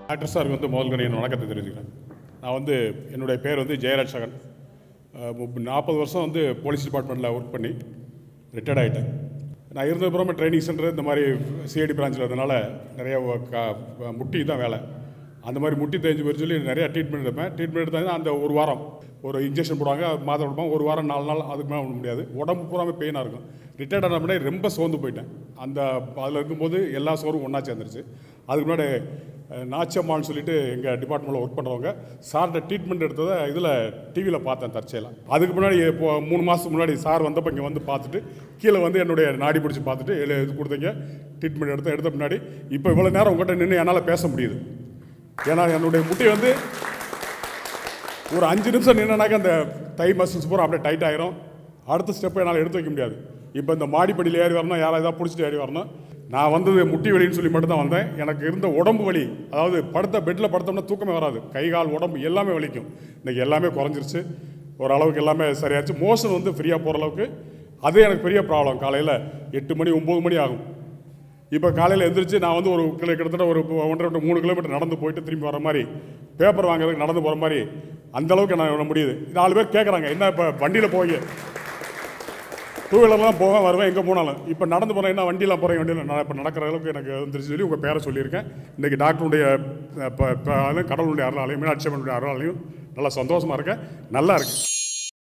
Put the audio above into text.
doctor சாருக்கு வந்து முதல் கணியன் வணக்கத்தை தெரிவிச்சுக்கிறேன் நான் வந்து என்னுடைய பேர் வந்து ஜெயராஜ் சகன் நாற்பது வருஷம் வந்து போலீஸ் டிபார்ட்மெண்ட்டில் ஒர்க் பண்ணி ரிட்டையர்ட் ஆகிட்டேன் நான் இருந்த புறமே ட்ரைனிங் சென்டர் இந்த மாதிரி சிஐடி பிரான்ச்சில் இருந்தனால நிறைய ஒ- க- முட்டி தான் வேலை அந்த மாதிரி முட்டி தேஞ்சு போய் சொல்லி நிறைய ட்ரீட்மெண்ட் எடுப்பேன் ட்ரீட்மெண்ட் எடுத்தாங்க அந்த ஒரு வாரம் ஒரு இன்ஜெக்ஷன் போடுவாங்க மாத்திரை கொடுப்பாங்க ஒரு வாரம் நாலு நாள் அதுக்கு மேலே பண்ண முடியாது உடம்பு பூராமே பெயினாக இருக்கும் ரிட்டையர்ட் ஆன முன்னாடி ரொம்ப சோர்ந்து போயிட்டேன் அந்த அதில் இருக்கும்போது எல்லா சோறும் ஒன்றா சேர்ந்துருச்சு அதுக்கு முன்னாடி அஹ், நாச்சம்மான்னு சொல்லிட்டு எங்கள் டிபார்ட்மெண்ட்டில் ஒர்க் பண்ணுறவங்க சார்கிட்ட ட்ரீட்மெண்ட் எடுத்ததை இதில் டிவியில் பார்த்தேன் தற்செயலாக அதுக்கு முன்னாடி இப்போ மூணு மாதத்துக்கு முன்னாடி சார் வந்தப்போ இங்கே வந்து பார்த்துட்டு கீழே வந்து என்னுடைய நாடி பிடிச்சி பார்த்துட்டு எழு- இது கொடுத்தீங்க ட்ரீட்மெண்ட் எடுத்த எடுத்த முன்னாடி இப்போ இவ்வளோ நேரம் உங்கள்கிட்ட நின்று என்னால் பேச முடியுது ஏன்னா என்னுடைய முட்டி வந்து ஒரு அஞ்சு நிமிஷம் நின்னாக்க அந்த தை மசில்ஸ் பூரா அப்படியே டைட் ஆயிரும் அடுத்த ஸ்டெப்பை என்னால் எடுத்து வைக்க முடியாது இப்போ இந்த மாடிப்படியில் ஏறி வரணும் யாராவது ஏதாவது பிடிச்சிட்டு ஏறி வரணும் நான் வந்தது முட்டி வலின்னு சொல்லி மட்டும் தான் வந்தேன் எனக்கு இருந்த உடம்பு வலி அதாவது படுத்த பெட்டில் படுத்தோம்னா தூக்கமே வராது கை கால் உடம்பு எல்லாமே வலிக்கும் இன்னைக்கு எல்லாமே குறைஞ்சிருச்சு ஓரளவுக்கு எல்லாமே சரியாச்சு மோஷன் வந்து ஃப்ரீயாக போகிற அளவுக்கு அதே எனக்கு பெரிய ப்ராப்ளம் காலையில் எட்டு மணி ஒம்பது மணி ஆகும் இப்போ காலையில் எந்திரிச்சு நான் வந்து ஒரு கிலோ கிட்டத்தட்ட ஒரு ஒன்றரை to மூணு கிலோமீட்டர் நடந்து போயிட்டு திரும்பி வர மாதிரி பேப்பர் வாங்குறதுக்கு நடந்து போகிற மாதிரி அந்த அளவுக்கு நான் விட முடியுது நாலு பேர் கேட்குறாங்க என்ன இப்போ வண்டியில் போய் டூ வீலர்லாம் போவேன் வருவேன் எங்கே போனாலும் இப்போ நடந்து போகிறேன் என்ன வண்டியில் போகிறேன் வண்டியில் நான் இப்போ நடக்கிற அளவுக்கு எனக்கு வந்துருச்சு சொல்லி உங்கள் பேரை சொல்லியிருக்கேன் இன்றைக்கி டாக்டருடைய இப்போ கடவுளுடைய அருளாலையும் மீனாட்சி அம்மனுடைய அருளாலையும் நல்லா சந்தோஷமாக இருக்கேன் நல்லா இருக்கு